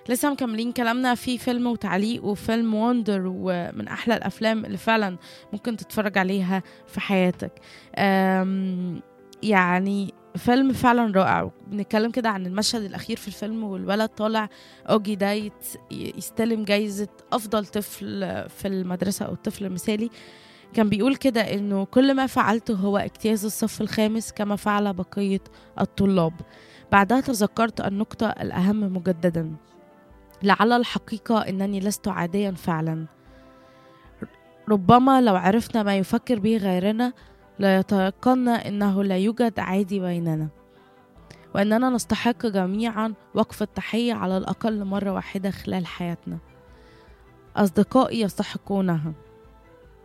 لسه مكملين كلامنا في فيلم وتعليق وفيلم وندر ومن احلى الافلام اللي فعلا ممكن تتفرج عليها في حياتك أم، يعني فيلم فعلا رائع بنتكلم كده عن المشهد الاخير في الفيلم والولد طالع اوجي ده يت- يستلم جايزه افضل طفل في المدرسه او الطفل المثالي كان بيقول كده انه كل ما فعلته هو اجتياز الصف الخامس كما فعل بقيه الطلاب بعدها تذكرت النقطه الاهم مجددا لعل الحقيقه انني لست عاديا فعلا ربما لو عرفنا ما يفكر به غيرنا ليتيقنا انه لا يوجد عادي بيننا واننا نستحق جميعا وقف التحيه على الاقل مره واحده خلال حياتنا اصدقائي يستحقونها